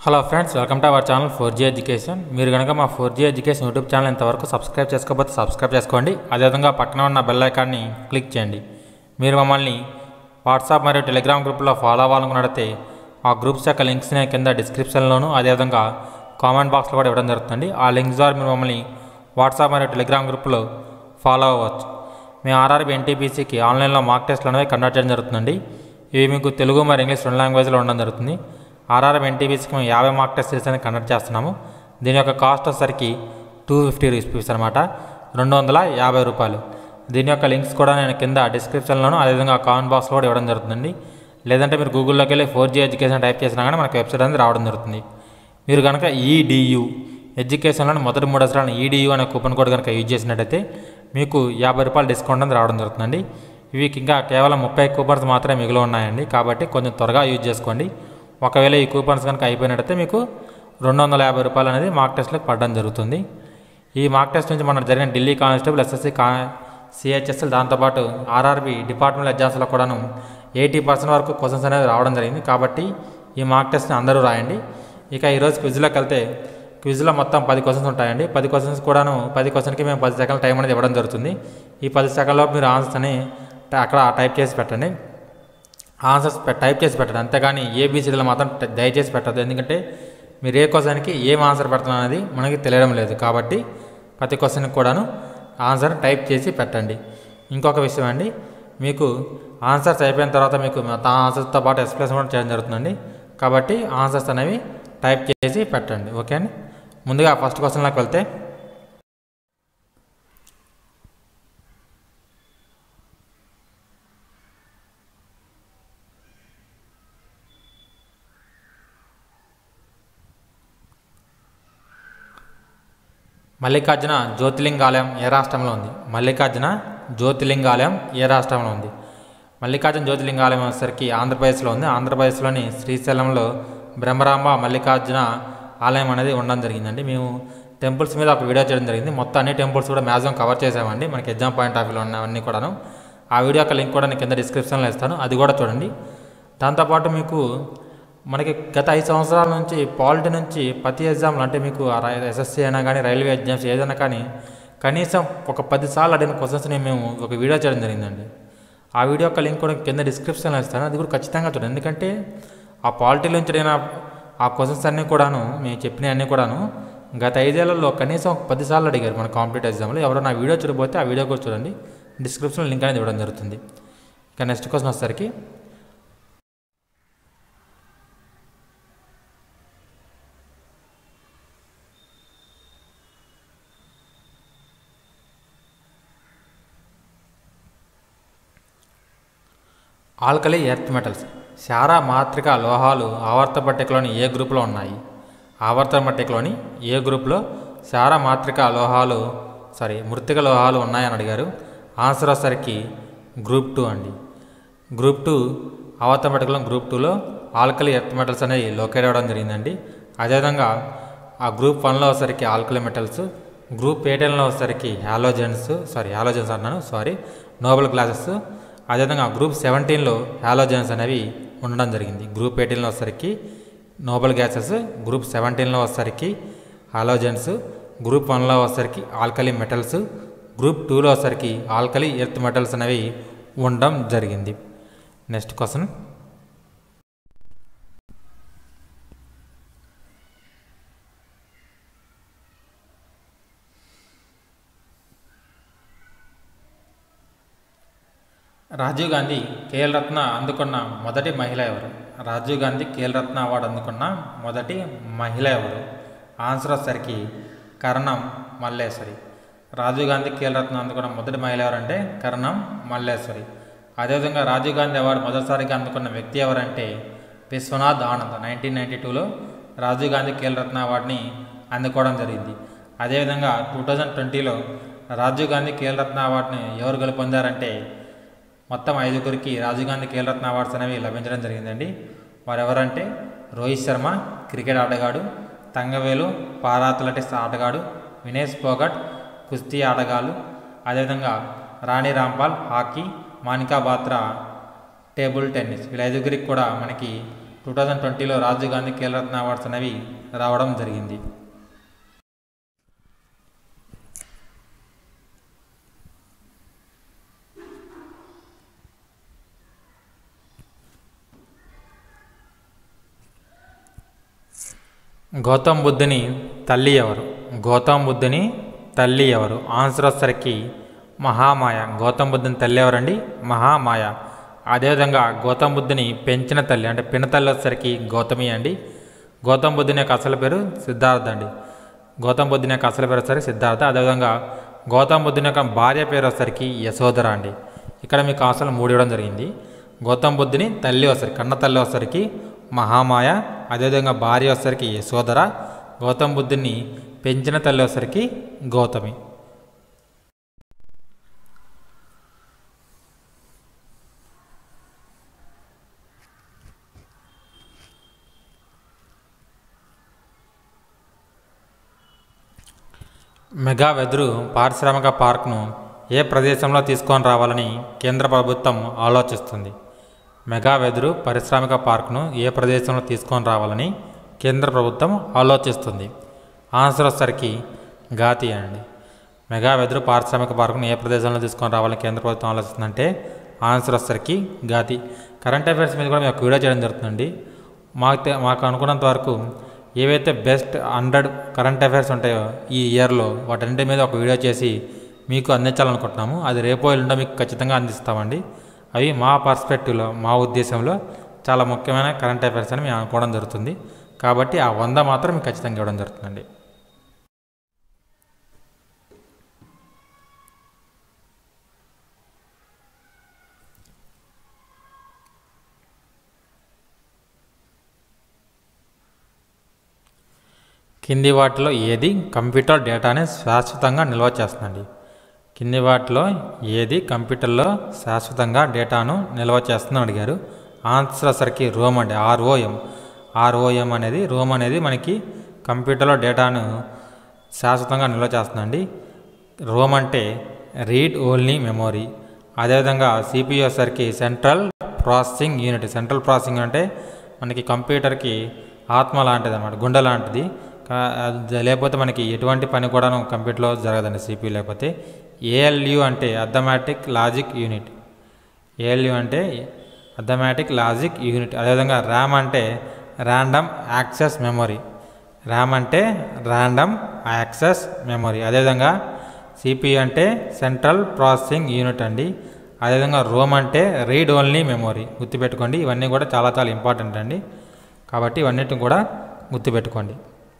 hello friends welcome to our channel four G education మీరు కనుక మా four G education YouTube channel ఇంతవరకు subscribe చేసుకోకపోతే సబ్స్క్రైబ్ చేసుకోండి అదేవిధంగా పక్కన ఉన్న బెల్ ఐకాన్ని క్లిక్ చేయండి మీరు మమ్మల్ని వాట్సాప్ మరియు టెలిగ్రామ్ గ్రూప్లో ఫాలో అవ్వాలనుకున్నట్లయితే ఆ గ్రూప్స్ యొక్క లింక్స్ నేను కింద డిస్క్రిప్షన్లోను అదేవిధంగా కామెంట్ బాక్స్లో కూడా ఇవ్వడం జరుగుతుంది ఆ లింక్స్ ద్వారా మీరు మమ్మల్ని వాట్సాప్ మరియు టెలిగ్రామ్ గ్రూప్లో ఫాలో అవ్వచ్చు మేము ఆర్ఆర్బి ఎన్టీపీసీకి ఆన్లైన్లో మాక్ టెస్ట్లు అనేవి కండక్ట్ చేయడం జరుగుతుందండి ఇవి మీకు తెలుగు మరియు ఇంగ్లీష్ రెండు లాంగ్వేజ్లో ఉండడం జరుగుతుంది ఆర్ఆర్ఎం ఎన్టీపీసీకి మేము యాభై మార్క్ టెస్ట్ సిరీస్ అనేది కండక్ట్ చేస్తున్నాము దీని యొక్క కాస్ట్ వచ్చేసరికి టూ ఫిఫ్టీ రూపీస్ అనమాట రెండు వందల యాభై రూపాయలు దీని యొక్క లింక్స్ కూడా నేను కింద డిస్క్రిప్షన్లోను అదేవిధంగా కామెంట్ బాక్స్లో కూడా ఇవ్వడం జరుగుతుంది లేదంటే మీరు గూగుల్లోకి వెళ్ళి ఫోర్ జీ ఎడ్యుకేషన్ టైప్ చేసినా కానీ మనకు వెబ్సైట్ అనేది రావడం జరుగుతుంది మీరు కనుక ఈడియు ఎడ్యుకేషన్లో మొదటి మూడు అసలు ఈడియు అనే కూపన్ కోడ్ కనుక యూజ్ చేసినట్టయితే మీకు యాభై రూపాయలు డిస్కౌంట్ అనేది రావడం జరుగుతుందండి ఇవి ఇంకా కేవలం ముప్పై కూపన్స్ మాత్రమే మిగిలి ఉన్నాయండి కాబట్టి కొంచెం త్వరగా యూజ్ చేసుకోండి ఒకవేళ ఈ కూపన్స్ కనుక అయిపోయినట్టయితే మీకు రెండు వందల యాభై రూపాయలు అనేది మార్క్ టెస్ట్లకు పడడం జరుగుతుంది ఈ మార్క్ టెస్ట్ నుంచి మన జరిగిన ఢిల్లీ కానిస్టేబుల్ ఎస్ఎస్సి కా సిహెచ్ఎస్ఎల్ దాంతోపాటు ఆర్ఆర్బి డిపార్ట్మెంట్ ఎగ్జామ్స్లో కూడాను ఎయిటీ పర్సెంట్ వరకు క్వశ్చన్స్ అనేది రావడం జరిగింది కాబట్టి ఈ మార్క్ టెస్ట్ని అందరూ రాయండి ఇక ఈరోజు క్విజ్లోకి వెళ్తే క్విజ్లో మొత్తం పది క్వశ్చన్స్ ఉంటాయండి పది క్వశ్చన్స్ కూడాను పది క్వశ్చన్కి మేము పది సెకండ్ల టైం అనేది ఇవ్వడం జరుగుతుంది ఈ పది సెకండ్లో మీరు ఆన్సర్స్ అని అక్కడ టైప్ చేసి పెట్టండి ఆన్సర్స్ టైప్ చేసి పెట్టండి అంతేగాని ఏబీసీలు మాత్రం ట- దయచేసి పెట్టద్దు ఎందుకంటే మీరు ఏ క్వశ్చన్కి ఏం ఆన్సర్ పెడుతున్నారు అనేది మనకి తెలియడం లేదు కాబట్టి ప్రతి క్వశ్చన్కి కూడాను ఆన్సర్ టైప్ చేసి పెట్టండి ఇంకొక విషయం అండి మీకు ఆన్సర్స్ అయిపోయిన తర్వాత మీకు మొత్తం ఆన్సర్స్తో పాటు ఎక్స్ప్లెయిన్ కూడా చేయడం జరుగుతుందండి కాబట్టి ఆన్సర్స్ అనేవి టైప్ చేసి పెట్టండి ఓకే అండి ముందుగా ఫస్ట్ క్వశ్చన్లోకి వెళ్తే మల్లికార్జున జ్యోతిలింగాలయం ఏ రాష్ట్రంలో ఉంది మల్లికార్జున జ్యోతిలింగాలయం ఏ రాష్ట్రంలో ఉంది మల్లికార్జున జ్యోతిలింగాలయం వచ్చేసరికి ఆంధ్రప్రదేశ్లో ఉంది ఆంధ్రప్రదేశ్లోని శ్రీశైలంలో బ్రహ్మరాంబ మల్లికార్జున ఆలయం అనేది ఉండడం జరిగిందండి మేము టెంపుల్స్ మీద ఒక వీడియో చేయడం జరిగింది మొత్తం అన్ని టెంపుల్స్ కూడా మ్యాక్సిమం కవర్ చేసామండి మనకి ఎగ్జామ్ పాయింట్ ఆఫ్ వ్యూలో ఉన్నవన్నీ కూడాను ఆ వీడియో యొక్క లింక్ కూడా నేను కింద డిస్క్రిప్షన్లో ఇస్తాను అది కూడా చూడండి దాంతోపాటు మీకు మనకి గత ఐదు సంవత్సరాల నుంచి పాలిటీ నుంచి ప్రతి ఎగ్జామ్లు అంటే మీకు ఎస్ఎస్సీ అయినా కానీ రైల్వే ఎగ్జామ్స్ ఏదైనా కానీ కనీసం ఒక పది సార్లు అడిగిన క్వశ్చన్స్ని మేము ఒక వీడియో చేయడం జరిగిందండి ఆ వీడియో యొక్క లింక్ కూడా కింద డిస్క్రిప్షన్లో ఇస్తాను అది కూడా ఖచ్చితంగా చూడండి ఎందుకంటే ఆ పాలిటీ నుంచి అడిగిన ఆ క్వశ్చన్స్ అన్నీ కూడాను మేము చెప్పినవి అన్నీ కూడాను గత ఐదేళ్లలో కనీసం ఒక పది సార్లు అడిగారు మన కాంపిటేటివ్ ఎగ్జామ్లో ఎవరో నా వీడియో చూడబోతే ఆ వీడియో కూడా చూడండి డిస్క్రిప్షన్లో లింక్ అనేది ఇవ్వడం జరుగుతుంది ఇక నెక్స్ట్ క్వశ్చన్ వచ్చేసరికి ఆల్కలీ ఎర్త్ మెటల్స్ శారా మాత్రిక లోహాలు ఆవర్త పట్టికలోని ఏ గ్రూపులో ఉన్నాయి ఆవర్తన పట్టికలోని ఏ గ్రూప్లో శారా మాత్రిక లోహాలు సారీ మృతిక లోహాలు ఉన్నాయని అడిగారు ఆన్సర్ వచ్చేసరికి గ్రూప్ టూ అండి గ్రూప్ టూ ఆవర్తన పట్టికలో గ్రూప్ టూలో ఆల్కలీ ఎర్త్ మెటల్స్ అనేవి లొకేట్ అవ్వడం జరిగిందండి అదేవిధంగా ఆ గ్రూప్ వన్లో వచ్చేసరికి ఆల్కలీ మెటల్స్ గ్రూప్ ఎయిటీన్లో వచ్చేసరికి హాలోజన్స్ సారీ హాలోజన్స్ అన్నాను సారీ నోబెల్ గ్లాసెస్ అదేవిధంగా గ్రూప్ సెవెంటీన్లో హాలోజన్స్ అనేవి ఉండడం జరిగింది గ్రూప్ ఎయిటీన్లో వచ్చేసరికి నోబెల్ గ్యాసెస్ గ్రూప్ సెవెంటీన్లో వచ్చేసరికి హాలోజన్స్ గ్రూప్ వన్లో వచ్చేసరికి ఆల్కలీ మెటల్స్ గ్రూప్ టూలో వచ్చేసరికి ఆల్కలీ ఎర్త్ మెటల్స్ అనేవి ఉండడం జరిగింది నెక్స్ట్ క్వశ్చన్ రాజీవ్ గాంధీ ఖేల్ రత్న అందుకున్న మొదటి మహిళ ఎవరు రాజీవ్ గాంధీ ఖేల్ రత్న అవార్డు అందుకున్న మొదటి మహిళ ఎవరు ఆన్సర్ వచ్చేసరికి కరణం మల్లేశ్వరి రాజీవ్ గాంధీ ఖేల్ రత్న అందుకున్న మొదటి మహిళ ఎవరంటే కరణం మల్లేశ్వరి అదేవిధంగా రాజీవ్ గాంధీ అవార్డు మొదటిసారిగా అందుకున్న వ్యక్తి ఎవరంటే విశ్వనాథ్ ఆనంద్ నైన్టీన్ నైంటీ టూలో రాజీవ్ గాంధీ ఖేల్ రత్న అవార్డుని అందుకోవడం జరిగింది అదేవిధంగా టూ థౌజండ్ ట్వంటీలో రాజీవ్ గాంధీ ఖేల్ రత్న అవార్డుని ఎవరు గెలుపొందారంటే మొత్తం ఐదుగురికి రాజీవ్ గాంధీ ఖేల్రత్న అవార్డ్స్ అనేవి లభించడం జరిగిందండి వారు ఎవరంటే రోహిత్ శర్మ క్రికెట్ ఆటగాడు తంగవేలు పారా అథ్లెటిక్స్ ఆటగాడు వినేష్ పోగట్ కుస్తీ ఆటగాళ్ళు అదేవిధంగా Rani Rampal hockey Manika Batra table tennis వీళ్ళ ఐదుగురికి కూడా మనకి టూ థౌజండ్ ట్వంటీలో రాజీవ్ గాంధీ ఖేల్రత్న అవార్డ్స్ అనేవి రావడం జరిగింది గౌతమ్ బుద్ధుని తల్లి ఎవరు గౌతమ్ బుద్ధుని తల్లి ఎవరు ఆన్సర్ వచ్చేసరికి మహామాయ గౌతమ్ బుద్ధుని తల్లి ఎవరండి మహామాయ అదేవిధంగా గౌతమ్ బుద్ధుని పెంచిన తల్లి అంటే పిన తల్లి వచ్చేసరికి గౌతమి అండి గౌతమ్ బుద్ధుని యొక్క అసలు పేరు సిద్ధార్థ అండి గౌతమ్ బుద్ధుని యొక్క అసలు పేరు వచ్చేసరికి సిద్ధార్థ అదేవిధంగా గౌతమ్ బుద్ధుని యొక్క భార్య పేరు వచ్చేసరికి యశోధర అండి ఇక్కడ మీకు అసలు మూడు ఇవ్వడం జరిగింది గౌతమ్ బుద్ధుని తల్లి వస్తారు కన్న తల్లి వచ్చేసరికి మహామాయ అదేవిధంగా భార్య వచ్చేసరికి యశోధర గౌతమ్ బుద్ధుని పెంచిన తల్లి వచ్చేసరికి గౌతమి మెగా వెదురు పారిశ్రామిక పార్క్ను ఏ ప్రదేశంలో తీసుకొని రావాలని కేంద్ర ప్రభుత్వం ఆలోచిస్తుంది మెగా వెదురు పారిశ్రామిక పార్క్ను ఏ ప్రదేశంలో తీసుకొని రావాలని కేంద్ర ప్రభుత్వం ఆలోచిస్తుంది ఆన్సర్ వచ్చేసరికి గాతి అండి మెగా వెదురు పారిశ్రామిక పార్కును ఏ ప్రదేశంలో తీసుకొని రావాలని కేంద్ర ప్రభుత్వం ఆలోచిస్తుందంటే ఆన్సర్ వచ్చేసరికి గాతి కరెంట్ అఫైర్స్ మీద కూడా మేము ఒక వీడియో చేయడం జరుగుతుందండి మాకు తె- మాకు అనుకున్నంత వరకు ఏవైతే బెస్ట్ హండ్రెడ్ కరెంట్ అఫైర్స్ ఉంటాయో ఈ ఇయర్లో వాటన్నిటి మీద ఒక వీడియో చేసి మీకు అందించాలనుకుంటున్నాము అది రేపో ఎల్లుండో మీకు ఖచ్చితంగా అందిస్తామండి అవి మా పర్స్పెక్టివ్లో మా ఉద్దేశంలో చాలా ముఖ్యమైన కరెంట్ అఫైర్స్ అని మేము అనుకోవడం జరుగుతుంది కాబట్టి ఆ వంద మాత్రం మీకు ఖచ్చితంగా ఇవ్వడం జరుగుతుందండి కింది వాటిలో ఏది కంప్యూటర్ డేటాని శాశ్వతంగా నిల్వ చేస్తుందండి కింది వాటిలో ఏది కంప్యూటర్లో శాశ్వతంగా డేటాను నిల్వ చేస్తుందని అడిగారు ఆన్సర్ సరికి రోమ్ అండి ఆర్ఓఎం ఆర్ఓఎం అనేది రోమ్ అనేది మనకి కంప్యూటర్లో డేటాను శాశ్వతంగా నిల్వ చేస్తుందండి రోమ్ అంటే రీడ్ ఓన్లీ మెమొరీ అదేవిధంగా సిపియు సరికి central processing unit central processing అంటే మనకి కంప్యూటర్కి ఆత్మ లాంటిది అనమాట గుండె లాంటిది కా- అది లేకపోతే మనకి ఎటువంటి పని కూడాను కంప్యూటర్లో జరగదండి సిపియు లేకపోతే ఏఎల్యు అంటే అథమెటిక్ లాజిక్ యూనిట్ ఏఎల్యు అంటే అథమెటిక్ లాజిక్ యూనిట్ అదేవిధంగా ర్యామ్ అంటే ర్యాండమ్ యాక్సెస్ మెమొరీ ర్యామ్ అంటే ర్యాండమ్ యాక్సెస్ మెమొరీ అదేవిధంగా సిపియు అంటే సెంట్రల్ ప్రాసెసింగ్ యూనిట్ అండి అదేవిధంగా రోమ్ అంటే రీడ్ ఓన్లీ మెమొరీ గుర్తుపెట్టుకోండి ఇవన్నీ కూడా చాలా చాలా ఇంపార్టెంట్ అండి కాబట్టి ఇవన్నిటిని కూడా గుర్తుపెట్టుకోండి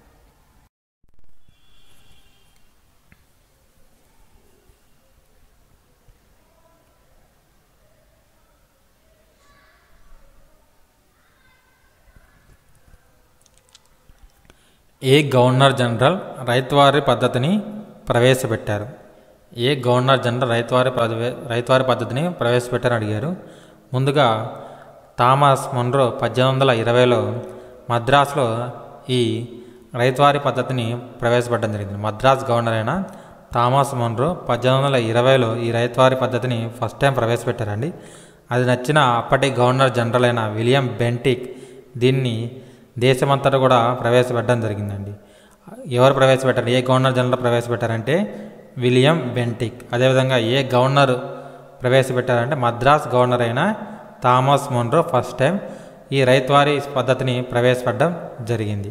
ఏ గవర్నర్ జనరల్ రైతువారి పద్ధతిని ప్రవేశపెట్టారు ఏ గవర్నర్ జనరల్ రైతువారి పదవే రైతువారి పద్ధతిని ప్రవేశపెట్టారని అడిగారు ముందుగా థామస్ మొన్రో పద్దెనిమిది వందల ఇరవైలో మద్రాసులో ఈ రైతువారి పద్ధతిని ప్రవేశపెట్టడం జరిగింది మద్రాస్ గవర్నర్ అయిన థామస్ మొన్రో పద్దెనిమిది వందల ఇరవైలో ఈ రైతువారి పద్ధతిని ఫస్ట్ టైం ప్రవేశపెట్టారండి అది నచ్చిన అప్పటి గవర్నర్ జనరల్ అయిన విలియం బెంటిక్ దీన్ని దేశమంతటా కూడా ప్రవేశపెట్టడం జరిగిందండి ఎవరు ప్రవేశపెట్టారు ఏ గవర్నర్ జనరల్ ప్రవేశపెట్టారంటే విలియం బెంటిక్ అదేవిధంగా ఏ గవర్నర్ ప్రవేశపెట్టారంటే మద్రాస్ గవర్నర్ అయిన థామస్ మొన్రో ఫస్ట్ టైం ఈ రైతువారీ పద్ధతిని ప్రవేశపెట్టడం జరిగింది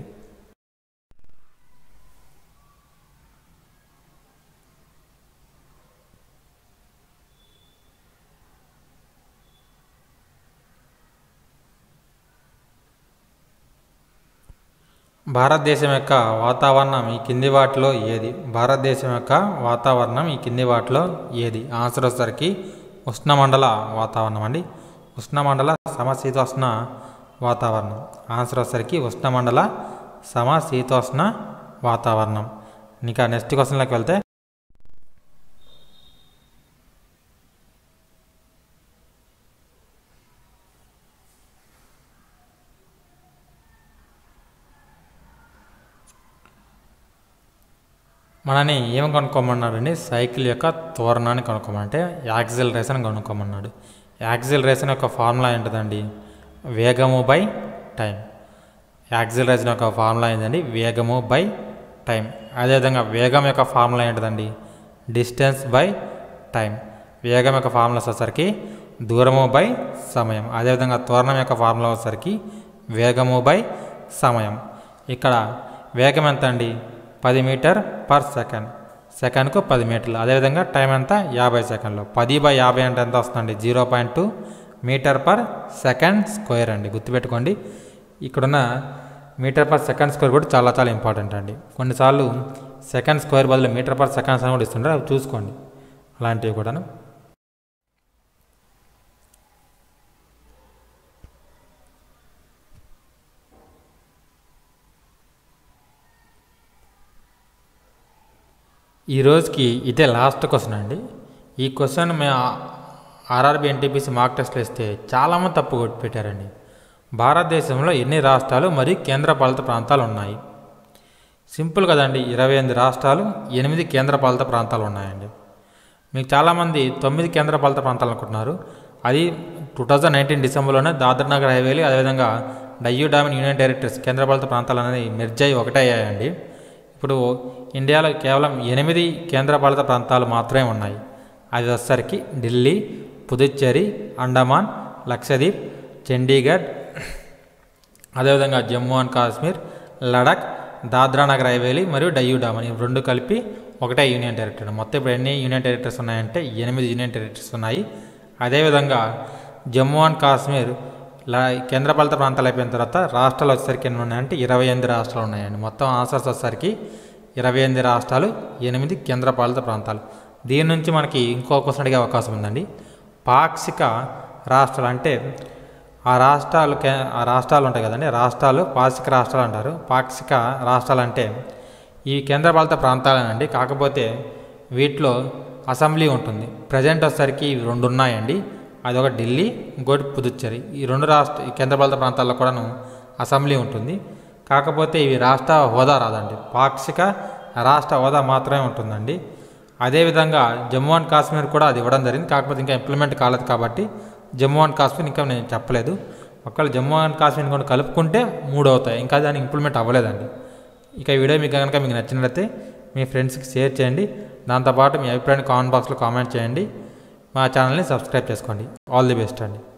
భారతదేశం యొక్క వాతావరణం ఈ కింది వాటిలో ఏది భారతదేశం యొక్క వాతావరణం ఈ కింది వాటిలో ఏది ఆన్సర్ వచ్చేసరికి ఉష్ణమండల వాతావరణం అండి ఉష్ణమండల సమశీతోష్ణ వాతావరణం ఆన్సర్ వచ్చేసరికి ఉష్ణమండల సమశీతోష్ణ వాతావరణం ఇంకా నెక్స్ట్ క్వశ్చన్లోకి వెళ్తే మనని ఏం కనుక్కోమన్నాడండి సైకిల్ యొక్క తోరణాన్ని కనుక్కోమంటే యాక్సిలరేషన్ కనుక్కోమన్నాడు యాక్సిలరేషన్ యొక్క ఫార్ములా ఏంటిదండి వేగము బై టైం యాక్సిలరేషన్ యొక్క ఫార్ములా ఏంటండి వేగము బై టైం అదేవిధంగా వేగం యొక్క ఫార్ములా ఏంటిదండి డిస్టెన్స్ బై టైం వేగం యొక్క ఫార్ములా వచ్చేసరికి దూరము బై సమయం అదేవిధంగా త్వరణం యొక్క ఫార్ములా వచ్చేసరికి వేగము బై సమయం ఇక్కడ వేగం ఎంత అండి పది మీటర్ పర్ సెకండ్ సెకండ్కు పది మీటర్లు అదేవిధంగా టైం ఎంత యాభై సెకండ్లు పది బై యాభై అంటే ఎంత వస్తుందండి zero point two meter per second square అండి గుర్తుపెట్టుకోండి ఇక్కడున్న మీటర్ పర్ సెకండ్ స్క్వేర్ కూడా చాలా చాలా ఇంపార్టెంట్ అండి కొన్నిసార్లు సెకండ్ స్క్వేర్ బదులు మీటర్ పర్ సెకండ్స్ అని కూడా ఇస్తుంటారు అవి చూసుకోండి అలాంటివి కూడాను ఈ రోజుకి ఇదే లాస్ట్ క్వశ్చన్ అండి ఈ క్వశ్చన్ మేము ఆర్ఆర్బి ఎన్టీపీసీ మార్క్ టెస్ట్లు ఇస్తే చాలామంది తప్పు కొట్టి పెట్టారండి భారతదేశంలో ఎన్ని రాష్ట్రాలు మరియు కేంద్రపాలిత ప్రాంతాలు ఉన్నాయి సింపుల్ కదండి ఇరవై ఎనిమిది రాష్ట్రాలు ఎనిమిది కేంద్రపాలిత ప్రాంతాలు ఉన్నాయండి మీకు చాలామంది తొమ్మిది కేంద్రపాలిత ప్రాంతాలు అనుకుంటున్నారు అది టూ థౌజండ్ నైన్టీన్ డిసెంబర్లోనే దాదర్ నగర్ హైవేలు అదేవిధంగా డయ్యూ డామిన్ యూనియన్ టెరిటరీస్ కేంద్రపాలిత ప్రాంతాలు అనేది మెర్జ్ అయ్యి ఒకటే అయ్యాయండి ఇప్పుడు ఇండియాలో కేవలం ఎనిమిది కేంద్రపాలిత ప్రాంతాలు మాత్రమే ఉన్నాయి అది వచ్చేసరికి ఢిల్లీ పుదుచ్చేరి అండమాన్ లక్షద్వీప్ చండీగఢ్ అదేవిధంగా జమ్మూ అండ్ కాశ్మీర్ లడక్ దాద్రా నగర్ హైవేలి మరియు డయ్యూ డామన్ ఈ రెండు కలిపి ఒకటే యూనియన్ టెరిటరీ మొత్తం ఇప్పుడు ఎన్ని యూనియన్ టెరిటరీస్ ఉన్నాయంటే ఎనిమిది యూనియన్ టెరిటరీస్ ఉన్నాయి అదేవిధంగా జమ్మూ అండ్ కాశ్మీర్ లా కేంద్రపాలిత ప్రాంతాలు అయిపోయిన తర్వాత రాష్ట్రాలు వచ్చేసరికి ఎన్ని ఉన్నాయంటే ఇరవై ఎనిమిది రాష్ట్రాలు ఉన్నాయండి మొత్తం ఆన్సర్స్ వచ్చేసరికి ఇరవై ఎనిమిది రాష్ట్రాలు ఎనిమిది కేంద్రపాలిత ప్రాంతాలు దీని నుంచి మనకి ఇంకో క్వశ్చన్ అడిగే అవకాశం ఉందండి పాక్షిక రాష్ట్రాలు అంటే ఆ రాష్ట్రాలు కే ఆ రాష్ట్రాలు ఉంటాయి కదండి రాష్ట్రాలు పాక్షిక రాష్ట్రాలు అంటారు పాక్షిక రాష్ట్రాలు అంటే ఈ కేంద్రపాలిత ప్రాంతాలేనండి కాకపోతే వీటిలో అసెంబ్లీ ఉంటుంది ప్రజెంట్ వచ్చేసరికి ఇవి రెండు ఉన్నాయండి అది ఒక ఢిల్లీ ఇంకోటి పుదుచ్చేరి ఈ రెండు రాష్ట్ర ఈ కేంద్రపాలిత ప్రాంతాల్లో కూడాను అసెంబ్లీ ఉంటుంది కాకపోతే ఇవి రాష్ట్ర హోదా రాదండి పాక్షిక రాష్ట్ర హోదా మాత్రమే ఉంటుందండి అదేవిధంగా జమ్మూ అండ్ కాశ్మీర్ కూడా అది ఇవ్వడం జరిగింది కాకపోతే ఇంకా ఇంప్లిమెంట్ కాలేదు కాబట్టి జమ్మూ అండ్ కాశ్మీర్ ఇంకా నేను చెప్పలేదు ఒకవేళ జమ్మూ అండ్ కాశ్మీర్ కూడా కలుపుకుంటే మూడు అవుతాయి ఇంకా దానికి ఇంప్లిమెంట్ అవ్వలేదండి ఇక ఈ వీడియో మీకు కనుక మీకు నచ్చినట్లయితే మీ ఫ్రెండ్స్కి షేర్ చేయండి దాంతోపాటు మీ అభిప్రాయాన్ని కామెంట్ బాక్స్లో కామెంట్ చేయండి మా ఛానల్ని సబ్స్క్రైబ్ చేసుకోండి ఆల్ ది బెస్ట్ అండి